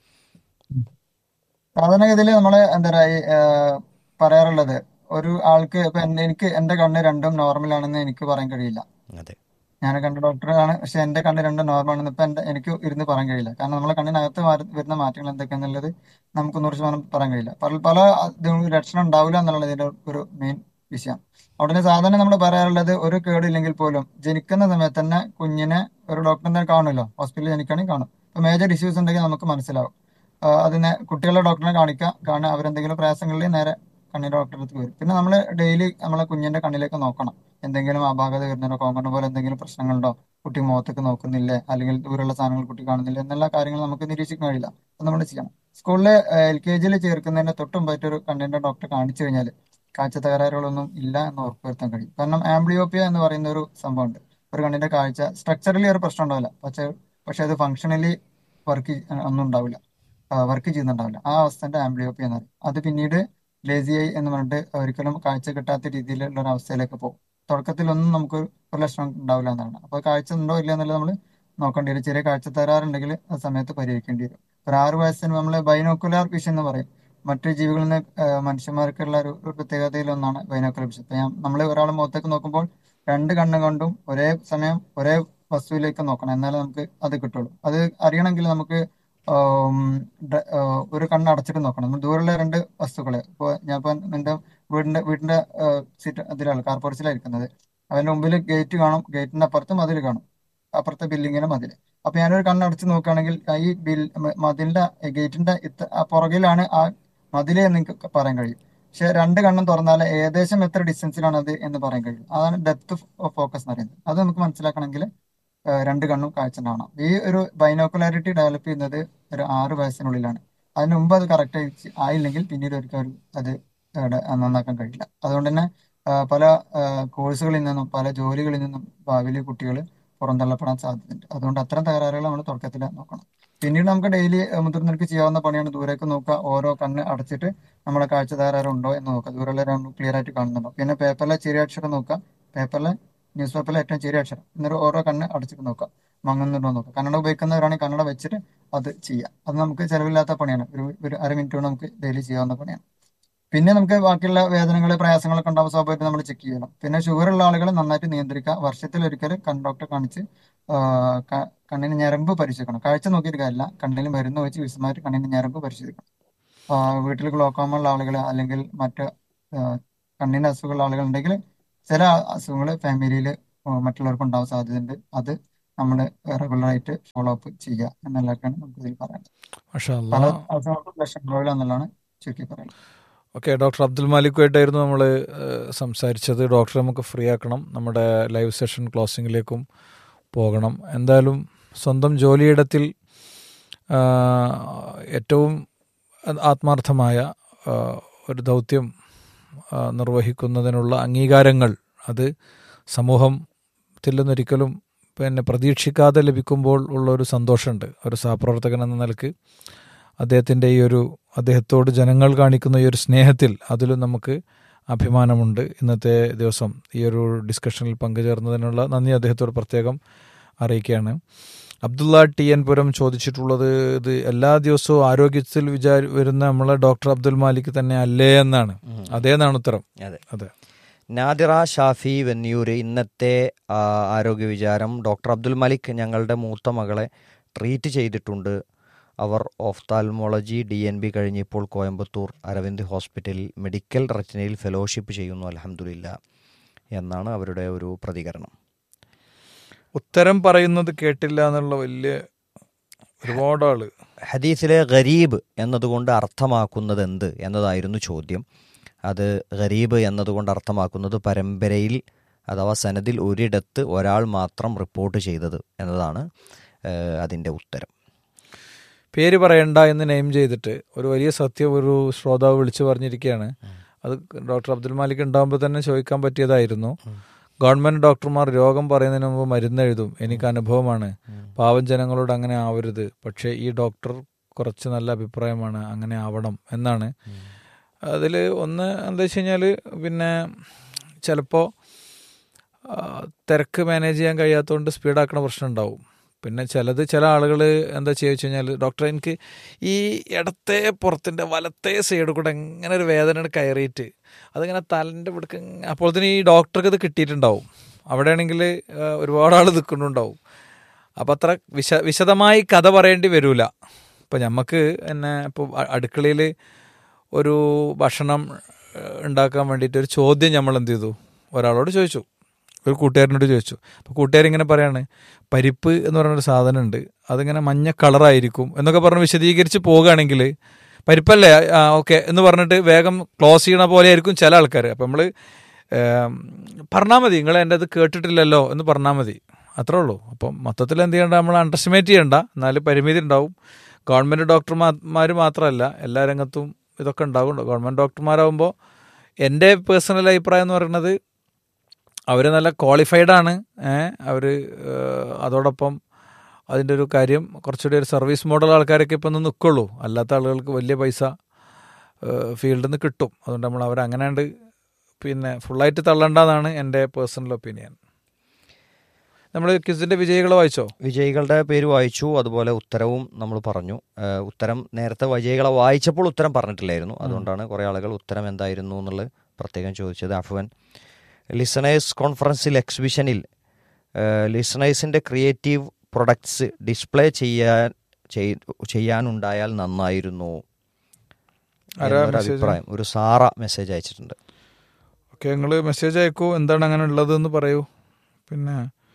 സാധാരണഗതിയിൽ നമ്മള് എന്താ പറയാ ഈ, ആഹ് പറയാറുള്ളത് ഒരു ആൾക്ക് ഇപ്പൊ എന്റെ- എനിക്ക് എന്റെ കണ്ണ് രണ്ടും നോർമൽ ആണെന്ന് എനിക്ക് പറയാൻ കഴിയില്ല അതെ ഞാൻ കണ്ട ഡോക്ടറാണ് പക്ഷെ എന്റെ കണ്ണ് രണ്ടും നോർമൽ ആണെന്ന് ഇപ്പൊ എന്റെ എനിക്ക് ഇരുന്ന് പറയാൻ കഴിയില്ല കാരണം നമ്മളെ കണ്ണിനകത്ത് മാറി- വരുന്ന മാറ്റങ്ങൾ എന്തൊക്കെയാന്നുള്ളത് നമുക്ക് നൂറ് ശതമാനം പറയാൻ കഴിയില്ല പല പല ഇതും ലക്ഷണം ഉണ്ടാവില്ല എന്നുള്ളത് ഇതിന്റെ ഒരു മെയിൻ വിഷയം അവിടെ സാധാരണ നമ്മൾ പറയാറുള്ളത് ഒരു കേടില്ലെങ്കിൽ പോലും ജനിക്കുന്ന സമയത്ത് തന്നെ കുഞ്ഞിനെ ഒരു ഡോക്ടറെ തന്നെ കാണുമല്ലോ ഹോസ്പിറ്റലിൽ ജനിക്കുകയാണെങ്കിൽ കാണും ഇപ്പൊ മേജർ ഇഷ്യൂസ് ഉണ്ടെങ്കിൽ നമുക്ക് മനസ്സിലാവും ആ, അതിനെ കുട്ടികളുടെ ഡോക്ടറെ കാണിക്കുക കാരണം അവരെന്തെങ്കിലും പ്രയാസങ്ങളിൽ നേരെ കണ്ണിന്റെ ഡോക്ടറെ അടുത്ത് വരും പിന്നെ നമ്മൾ ഡെയിലി നമ്മളെ കുഞ്ഞിന്റെ കണ്ണിലേക്ക് നോക്കണം എന്തെങ്കിലും അപാകത വരുന്നുണ്ടോ കോങ്കണ്ണ പോലെ എന്തെങ്കിലും പ്രശ്നങ്ങളുണ്ടോ കുട്ടി മുഖത്തേക്ക് നോക്കുന്നില്ലേ അല്ലെങ്കിൽ ദൂരെയുള്ള സാധനങ്ങൾ കുട്ടി കാണുന്നില്ല എന്നുള്ള കാര്യങ്ങൾ നമുക്ക് നിരീക്ഷിക്കാൻ കഴിയില്ല അത് നമ്മൾ ചെയ്യണം സ്കൂളിൽ എൽ കെ ജിയിൽ ചേർക്കുന്നതിന്റെ തൊട്ടുമ്പായിട്ട് ഒരു കണ്ണിന്റെ ഡോക്ടറെ കാണിച്ചു കഴിഞ്ഞാൽ കാഴ്ച തകരാറുകളൊന്നും ഇല്ല എന്ന് ഉറപ്പുവരുത്താൻ കഴിയും കാരണം ആംബ്ലിയോപ്പിയ എന്ന് പറയുന്ന ഒരു സംഭവമുണ്ട് ഒരു കണ്ണിന്റെ കാഴ്ച സ്ട്രക്ചറലി ഒരു പ്രശ്നം ഉണ്ടാവില്ല പക്ഷെ പക്ഷെ അത് ഫങ്ഷണലി വർക്ക് ഒന്നും ഉണ്ടാവില്ല വർക്ക് ചെയ്യുന്നുണ്ടാവില്ല ആ അവസ്ഥന്റെ ആംബ്ലിയോപ്പി എന്ന് പറയും അത് പിന്നീട് ലേസിയായി എന്ന് പറഞ്ഞിട്ട് ഒരിക്കലും കാഴ്ച കിട്ടാത്ത രീതിയിലുള്ള ഒരു അവസ്ഥയിലേക്ക് പോകും തുടക്കത്തിലൊന്നും നമുക്ക് ഒരു ലക്ഷണം ഉണ്ടാവില്ല എന്നാണ് അപ്പൊ കാഴ്ച ഉണ്ടോ ഇല്ല എന്നുള്ളത് നമ്മൾ നോക്കേണ്ടി വരും ചെറിയ കാഴ്ച തകരാറുണ്ടെങ്കിൽ ആ സമയത്ത് പരിഹരിക്കേണ്ടി വരും ഒരു ആറ് വയസ്സിന് നമ്മൾ ബൈനോക്കുലാർ വിഷൻ എന്ന് പറയും മറ്റു ജീവികളിൽ നിന്ന് ഏഹ് മനുഷ്യന്മാർക്കുള്ള ഒരു ഒരു പ്രത്യേകതയിലൊന്നാണ് ബൈനോക്കുലർ വിഷൻ ഇപ്പൊ ഞാൻ നമ്മൾ ഒരാളെ മുഖത്തേക്ക് നോക്കുമ്പോൾ രണ്ട് കണ്ണ് കൊണ്ടും ഒരേ സമയം ഒരേ വസ്തുവിലേക്ക് നോക്കണം എന്നാലേ നമുക്ക് അത് കിട്ടുള്ളൂ അത് അറിയണമെങ്കിൽ നമുക്ക് ആം, ഡ- ആ, ഒരു കണ്ണ് അടച്ചിട്ട് നോക്കണം നമ്മൾ ദൂരെയുള്ള രണ്ട് വസ്തുക്കളെ ഇപ്പോൾ ഞാൻ ഇപ്പൊ എന്റെ വീടിന്റെ വീടിന്റെ സീറ്റ് അതിലാണ് കാർ പോർച്ചിലായിരിക്കുന്നത് അതിന്റെ മുമ്പിൽ ഗേറ്റ് കാണും ഗേറ്റിന്റെ അപ്പുറത്ത് മതിൽ കാണും അപ്പുറത്തെ ബിൽഡിങ്ങിന്റെ മതിൽ അപ്പൊ ഞാനൊരു കണ്ണ് അടച്ച് നോക്കുകയാണെങ്കിൽ ഈ ബിൽ മ- മതിലിന്റെ ഗേറ്റിന്റെ ഇത്ത ആ പുറകിലാണ് ആ മതില് എന്ന് എനിക്ക് പറയാൻ കഴിയും പക്ഷെ രണ്ട് കണ്ണും തുറന്നാൽ ഏകദേശം എത്ര ഡിസ്റ്റൻസിലാണ് അത് എന്ന് പറയാൻ കഴിയും അതാണ് ഡെപ്ത് ഓഫ് ഫോക്കസ് എന്ന് പറയുന്നത് അത് നമുക്ക് മനസ്സിലാക്കണമെങ്കിൽ ഏഹ് രണ്ട് കണ്ണും കാഴ്ച ഉണ്ടാവണം ഈ ഒരു ബൈനോക്കുലാരിറ്റി ഡെവലപ്പ് ചെയ്യുന്നത് ഒരു ആറ് വയസ്സിനുള്ളിലാണ് അതിന് മുമ്പ് അത് കറക്റ്റ് ആയില്ലെങ്കിൽ പിന്നീട് ഒരിക്കലും അത് ഏടെ നന്നാക്കാൻ കഴിയില്ല അതുകൊണ്ട് തന്നെ ആ, പല കോഴ്സുകളിൽ നിന്നും പല ജോലികളിൽ നിന്നും ഭാവിയിൽ കുട്ടികൾ പുറന്തള്ളപ്പെടാൻ സാധ്യതയുണ്ട് അതുകൊണ്ട് അത്തരം തകരാറുകൾ നമ്മൾ തുടക്കത്തിൽ നോക്കണം പിന്നീട് നമുക്ക് ഡെയിലി മുതിർന്നവർക്ക് ചെയ്യാവുന്ന പണിയാണ് ദൂരേക്ക് നോക്കുക ഓരോ കണ്ണ് അടച്ചിട്ട് നമ്മുടെ കാഴ്ച തകരാറുണ്ടോ എന്ന് നോക്കുക ദൂരെയുള്ള ക്ലിയർ ആയിട്ട് കാണുന്നുണ്ടോ പിന്നെ പേപ്പറിലെ ചെറിയ അക്ഷരം നോക്കുക പേപ്പറിലെ ന്യൂസ് പേപ്പറിലെ ഏറ്റവും ചെറിയ അക്ഷരം എന്നിട്ട് ഓരോ കണ്ണ് അടച്ചിട്ട് നോക്കുക മങ്ങുന്നുണ്ടോ എന്ന് നോക്കുക കന്നഡ ഉപയോഗിക്കുന്നവരാണെങ്കിൽ കന്നഡ വെച്ചിട്ട് അത് ചെയ്യുക അത് നമുക്ക് ചിലവില്ലാത്ത പണിയാണ് ഒരു ഒരു അര മിനിറ്റ് കൊണ്ട് നമുക്ക് ഡെയിലി ചെയ്യാവുന്ന പണിയാണ് പിന്നെ നമുക്ക് ബാക്കിയുള്ള വേദനകൾ പ്രയാസങ്ങളൊക്കെ ഉണ്ടാകുമ്പോൾ സ്വാഭാവികമായിട്ട് നമ്മൾ ചെക്ക് ചെയ്യണം പിന്നെ ഷുഗർ ഉള്ള ആളുകളെ നന്നായിട്ട് നിയന്ത്രിക്കുക വർഷത്തിൽ ഒരിക്കൽ കൺ ഡോക്ടറെ കാണിച്ച് ആ, ക- കണ്ണിന് ഞരമ്പ് പരിശോധിക്കണം കാഴ്ച നോക്കിയിട്ട് കാര്യമില്ല കണ്ണിൽ മരുന്ന് വെച്ച് വിശദമായിട്ട് കണ്ണിന് ഞരമ്പ് പരിശോധിക്കണം വീട്ടിൽ ഗ്ലോക്കോമ ഉള്ള ആളുകൾ അല്ലെങ്കിൽ മറ്റ് ആ, കണ്ണിന്റെ അസുഖമുള്ള ആളുകൾ ഉണ്ടെങ്കിൽ ചില അസുഖങ്ങൾ ഫാമിലിയിൽ മറ്റുള്ളവർക്ക് ഉണ്ടാവാൻ സാധ്യതയുണ്ട് അത് നമ്മൾ റെഗുലറായിട്ട് ഫോളോ അപ്പ് ചെയ്യുക എന്നുള്ളതൊക്കെയാണ് നമുക്ക് ഇതിൽ പറയാനുള്ളത് മാഷാ പല അല്ലാ അസുഖങ്ങൾക്കും ലക്ഷണങ്ങളില്ല എന്നുള്ളതാണ് ചുരുക്കി പറയുന്നത് ഓക്കെ ഡോക്ടർ അബ്ദുൽ മാലിക്കുമായിട്ടായിരുന്നു നമ്മൾ സംസാരിച്ചത് ഡോക്ടറെ നമുക്ക് ഫ്രീ ആക്കണം നമ്മുടെ ലൈവ് സെഷൻ ക്ലോസിങ്ങിലേക്കും പോകണം എന്തായാലും സ്വന്തം ജോലിയിടത്തിൽ ആ, ഏറ്റവും ആത്മാർത്ഥമായ ആ, ഒരു ദൗത്യം ആ, നിർവഹിക്കുന്നതിനുള്ള അംഗീകാരങ്ങൾ അത് സമൂഹത്തിൽ നിന്നൊരിക്കലും പിന്നെ പ്രതീക്ഷിക്കാതെ ലഭിക്കുമ്പോൾ ഉള്ള ഒരു സന്തോഷമുണ്ട് ഒരു സഹപ്രവർത്തകൻ എന്ന നിലക്ക് അദ്ദേഹത്തിൻ്റെ ഈ ഒരു അദ്ദേഹത്തോട് ജനങ്ങൾ കാണിക്കുന്ന ഈ ഒരു സ്നേഹത്തിൽ അതിലും നമുക്ക് അഭിമാനമുണ്ട് ഇന്നത്തെ ദിവസം ഈ ഒരു ഡിസ്കഷനിൽ പങ്കുചേർന്നതിനുള്ള നന്ദി അദ്ദേഹത്തോട് പ്രത്യേകം അറിയിക്കുകയാണ് അബ്ദുള്ള ടി എൻ പുരം ചോദിച്ചിട്ടുള്ളത് ഇത് എല്ലാ ദിവസവും ആരോഗ്യത്തിൽ വിചാരി വരുന്ന നമ്മളെ ഡോക്ടർ അബ്ദുൽ മാലിക് തന്നെ അല്ലേ എന്നാണ് അതേന്നാണ് ഉത്തരം അതെ അതെ നാദിറ ഷാഫി വെന്നിയൂർ ഇന്നത്തെ ആ, ആരോഗ്യ വിചാരം ഡോക്ടർ അബ്ദുൽ മലിക് ഞങ്ങളുടെ മൂത്ത മകളെ ട്രീറ്റ് ചെയ്തിട്ടുണ്ട് അവർ ഓഫ്താൽമോളജി ഡി എൻ ബി കഴിഞ്ഞ് ഇപ്പോൾ കോയമ്പത്തൂർ അരവിന്ദ് ഹോസ്പിറ്റലിൽ മെഡിക്കൽ റെറ്റിനയിൽ ഫെലോഷിപ്പ് ചെയ്യുന്നു അലഹമുല്ല എന്നാണ് അവരുടെ ഒരു പ്രതികരണം ഉത്തരം പറയുന്നത് കേട്ടില്ല എന്നുള്ള വലിയ ഒരുപാട് ആള് ഹദീസിലെ ഗരീബ് എന്നതുകൊണ്ട് അർത്ഥമാക്കുന്നത് എന്ത് എന്നതായിരുന്നു ചോദ്യം അത് ഗരീബ് എന്നതുകൊണ്ട് അർത്ഥമാക്കുന്നത് പരമ്പരയിൽ അഥവാ സനദിൽ ഒരിടത്ത് ഒരാൾ മാത്രം റിപ്പോർട്ട് ചെയ്തത് എന്നതാണ് ഏഹ്, അതിൻ്റെ ഉത്തരം പേര് പറയണ്ട എന്ന് നെയിം ചെയ്തിട്ട് ഒരു വലിയ സത്യം ഒരു ശ്രോതാവ് വിളിച്ചു പറഞ്ഞിരിക്കുകയാണ് അത് ഡോക്ടർ അബ്ദുൽ മാലിക് ഉണ്ടാകുമ്പോൾ തന്നെ ചോദിക്കാൻ പറ്റിയതായിരുന്നു ഗവൺമെന്റ് ഡോക്ടർമാർ രോഗം പറയുന്നതിന് മുമ്പ് മരുന്ന് എഴുതും എനിക്ക് അനുഭവമാണ് പാവം ജനങ്ങളോട് അങ്ങനെ ആവരുത് പക്ഷേ ഈ ഡോക്ടർ കുറച്ച് നല്ല അഭിപ്രായമാണ് അങ്ങനെ ആവണം എന്നാണ് അതിൽ ഒന്ന് എന്താ വെച്ച് കഴിഞ്ഞാൽ പിന്നെ ചിലപ്പോൾ തിരക്ക് മാനേജ് ചെയ്യാൻ കഴിയാത്തതുകൊണ്ട് സ്പീഡാക്കണ പ്രശ്നം ഉണ്ടാവും പിന്നെ ചിലത് ചില ആളുകൾ എന്താ ചെയ്യുക വെച്ച് കഴിഞ്ഞാൽ ഡോക്ടർ എനിക്ക് ഈ ഇടത്തെ പുറത്തിൻ്റെ വലത്തെ സൈഡ് കൂടെ എങ്ങനെ ഒരു വേദന കയറിയിട്ട് അതിങ്ങനെ തലൻ്റെ പിടുക്ക് അപ്പോൾ തന്നെ ഈ ഡോക്ടർക്ക് ഇത് കിട്ടിയിട്ടുണ്ടാവും അവിടെയാണെങ്കിൽ ഒരുപാട് ആൾ നിൽക്കുന്നുണ്ടാവും അപ്പം അത്ര വിശ വിശദമായി കഥ പറയേണ്ടി വരില്ല ഇപ്പം നമുക്ക് എന്നെ ഇപ്പോൾ അടുക്കളയിൽ ഒരു ഭക്ഷണം ഏഹ്, ഉണ്ടാക്കാൻ വേണ്ടിയിട്ട് ഒരു ചോദ്യം നമ്മൾ എന്ത് ചെയ്തു ഒരാളോട് ചോദിച്ചു ഒരു കൂട്ടുകാരനോട് ചോദിച്ചു അപ്പോൾ കൂട്ടുകാരിങ്ങനെ പറയാണ് പരിപ്പ് എന്ന് പറയുന്നൊരു സാധനമുണ്ട് അതിങ്ങനെ മഞ്ഞ കളറായിരിക്കും എന്നൊക്കെ പറഞ്ഞ് വിശദീകരിച്ച് പോവുകയാണെങ്കിൽ പരിപ്പല്ലേ ആ ഓക്കെ എന്ന് പറഞ്ഞിട്ട് വേഗം ക്ലോസ് ചെയ്യണ പോലെ ആയിരിക്കും ചില ആൾക്കാർ അപ്പം നമ്മൾ പറഞ്ഞാൽ മതി നിങ്ങൾ എൻ്റെ അത് കേട്ടിട്ടില്ലല്ലോ എന്ന് പറഞ്ഞാൽ മതി അത്രേ ഉള്ളൂ അപ്പം മൊത്തത്തിൽ എന്ത് ചെയ്യണ്ട നമ്മൾ അണ്ടർസ്റ്റിമേറ്റ് ചെയ്യണ്ട എന്നാലും പരിമിതി ഉണ്ടാവും ഗവൺമെൻറ് ഡോക്ടർമാർ മാത്രമല്ല എല്ലാ രംഗത്തും ഇതൊക്കെ ഉണ്ടാവും ഗവൺമെൻറ് ഡോക്ടർമാരാകുമ്പോൾ എൻ്റെ പേഴ്സണൽ അഭിപ്രായം എന്ന് പറയുന്നത് അവർ നല്ല ക്വാളിഫൈഡ് ആണ് അവർ അതോടൊപ്പം അതിൻ്റെ ഒരു കാര്യം കുറച്ചുകൂടി ഒരു സർവീസ് മോഡൽ ആൾക്കാരൊക്കെ ഇപ്പം ഒന്ന് നിൽക്കുള്ളൂ അല്ലാത്ത ആളുകൾക്ക് വലിയ പൈസ ഫീൽഡിൽ നിന്ന് കിട്ടും അതുകൊണ്ട് നമ്മൾ അവർ അങ്ങനെയുണ്ട് പിന്നെ ഫുള്ളായിട്ട് തള്ളണ്ടെന്നാണ് എൻ്റെ പേഴ്സണൽ ഒപ്പീനിയൻ നമ്മൾ ക്വിസിൻ്റെ വിജയികളെ വായിച്ചോ വിജയികളുടെ പേര് വായിച്ചു അതുപോലെ ഉത്തരവും നമ്മൾ പറഞ്ഞു ഏഹ്, ഉത്തരം നേരത്തെ വിജയികളെ വായിച്ചപ്പോൾ ഉത്തരം പറഞ്ഞിട്ടില്ലായിരുന്നു അതുകൊണ്ടാണ് കുറേ ആളുകൾ ഉത്തരം എന്തായിരുന്നു എന്നുള്ളത് പ്രത്യേകം ചോദിച്ചത് അഫ്വൻ ലിസണേഴ്സ് കോൺഫറൻസിൽ എക്സിബിഷനിൽ ലിസണേഴ്സിൻ്റെ ക്രിയേറ്റീവ് പ്രൊഡക്ട്സ് ഡിസ്പ്ലേ ചെയ്യാൻ ചെയ്- ചെയ്യാനുണ്ടായാൽ നന്നായിരുന്നു ആരാ എന്നൊരു message? അഭിപ്രായം ഒരു സാറ മെസ്സേജ് അയച്ചിട്ടുണ്ട് ഓക്കെ നിങ്ങൾ മെസ്സേജ് അയക്കൂ എന്താണ് അങ്ങനെ ഉള്ളതെന്ന് പറയൂ പിന്നെ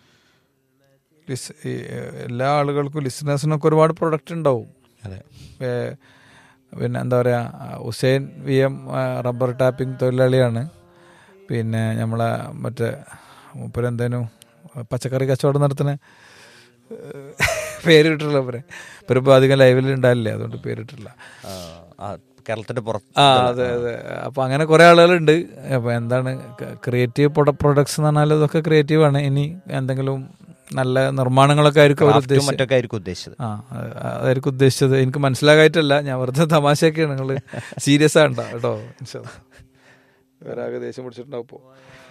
ലിസ് ഈ, ഏഹ്, എല്ലാ ആളുകൾക്കും ലിസണേഴ്സിനൊക്കെ ഒരുപാട് പ്രൊഡക്റ്റ് ഉണ്ടാവും അതെ ഏഹ്, പിന്നെ എന്താ പറയുക Hussain V M rubber tapping തൊഴിലാളിയാണ് പിന്നെ നമ്മളെ മറ്റേ മൂപ്പരെന്തേനും പച്ചക്കറി കച്ചവടം നടത്തുന്ന പേരിട്ടില്ല അവരെ ഇപ്പം ഇപ്പോൾ അധികം ലൈവിൽ ഉണ്ടാവില്ലേ അതുകൊണ്ട് പേരിട്ടില്ല ആ, കേരളത്തിന്റെ പുറത്ത് ആ അതെ അതെ അപ്പൊ അങ്ങനെ കുറെ ആളുകളുണ്ട് അപ്പൊ എന്താണ് ക്രിയേറ്റീവ് പ്രൊഡക്ട്സ് എന്ന് പറഞ്ഞാൽ ഇതൊക്കെ ക്രിയേറ്റീവ് ആണ് ഇനി എന്തെങ്കിലും നല്ല നിർമ്മാണങ്ങളൊക്കെ ആയിരിക്കും അവർ ക്രാഫ്റ്റും ഉദ്ദേശിച്ചത് മറ്റൊക്കെ ആയിരിക്കും ഉദ്ദേശിച്ചത് ആ അത് അതായിരിക്കും ഉദ്ദേശിച്ചത് എനിക്ക് മനസ്സിലാകായിട്ടല്ല ഞാൻ വെറുതെ തമാശയൊക്കെയാണ് നിങ്ങൾ സീരിയസ് ആണ്ട കേട്ടോ ഒരാകെ ദേഷ്യം പിടിച്ചിട്ടുണ്ടാവും ഇപ്പോൾ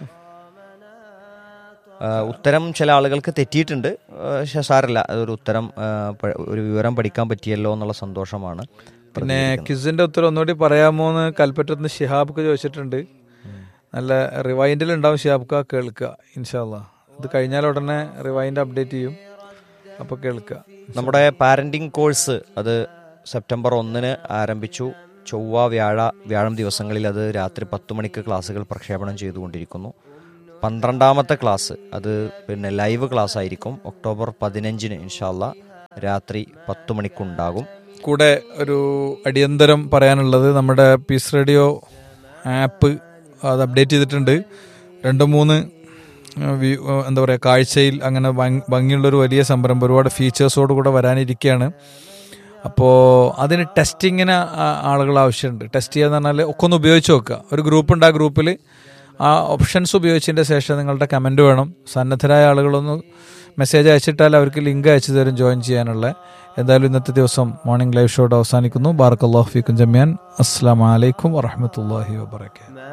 ആ, ഉത്തരം ചില ആളുകൾക്ക് തെറ്റിയിട്ടുണ്ട് ആ, പക്ഷെ സാരല്ല അതൊരു ഉത്തരം ആ, പ- ഒരു വിവരം പഠിക്കാൻ പറ്റിയല്ലോ എന്നുള്ള സന്തോഷമാണ് പിന്നെ ക്വിസിന്റെ ഉത്തരം ഒന്നുകൂടി പറയാമോ എന്ന് കൽപ്പറ്റത്ത് ഷിഹാബ്ക്ക് ചോദിച്ചിട്ടുണ്ട് നല്ല റിവൈൻഡിൽ ഉണ്ടാവും ഷിഹാബ്ക്ക കേൾക്കുക ഇൻഷാല്ല ഇത് കഴിഞ്ഞാൽ ഉടനെ റിവൈൻഡ് അപ്ഡേറ്റ് ചെയ്യും അപ്പോൾ കേൾക്കുക നമ്മുടെ പാരന്റിങ് കോഴ്സ് അത് സെപ്റ്റംബർ ഒന്നിന് ആരംഭിച്ചു ചൊവ്വ വ്യാഴ വ്യാഴം ദിവസങ്ങളിൽ അത് രാത്രി പത്ത് മണിക്ക് ക്ലാസ്സുകൾ പ്രക്ഷേപണം ചെയ്തുകൊണ്ടിരിക്കുന്നു പന്ത്രണ്ടാമത്തെ ക്ലാസ് അത് പിന്നെ ലൈവ് ക്ലാസ് ആയിരിക്കും ഒക്ടോബർ പതിനഞ്ചിന് ഇൻഷാല്ല രാത്രി പത്ത് മണിക്കുണ്ടാകും കൂടെ ഒരു അടിയന്തരം പറയാനുള്ളത് നമ്മുടെ പീസ് റേഡിയോ ആപ്പ് അത് അപ്ഡേറ്റ് ചെയ്തിട്ടുണ്ട് രണ്ട് മൂന്ന് ആ, വി- ആ, എന്താ പറയുക കാഴ്ചയിൽ അങ്ങനെ ഭംഗി- ഭംഗിയുള്ളൊരു വലിയ സംരംഭം ഒരുപാട് ഫീച്ചേഴ്സോട് കൂടെ വരാനിരിക്കുകയാണ് അപ്പോൾ അതിന് ടെസ്റ്റിങ്ങിന് ആ- ആളുകൾ ആവശ്യമുണ്ട് ടെസ്റ്റ് ചെയ്യാന്ന് പറഞ്ഞാൽ ഒക്കെ ഒന്ന് ഉപയോഗിച്ച് നോക്കുക ഒരു ഗ്രൂപ്പ് ഉണ്ട് ആ ഗ്രൂപ്പിൽ ആ ഓപ്ഷൻസ് ഉപയോഗിച്ചതിൻ്റെ ശേഷം നിങ്ങളുടെ കമൻറ്റ് വേണം സന്നദ്ധരായ ആളുകളൊന്ന് മെസ്സേജ് അയച്ചിട്ടാൽ അവർക്ക് ലിങ്ക് അയച്ചു തരും ജോയിൻ ചെയ്യാനുള്ള എന്തായാലും ഇന്നത്തെ ദിവസം മോർണിംഗ് ലൈവ് ഷോട്ട് അവസാനിക്കുന്നു ബാറക്കല്ലാഹു ഫീക്കും ജമ്യാൻ അസ്സാം വലൈക്കും വറഹമത്തല്ലാഹി വാബർക്കാത്തു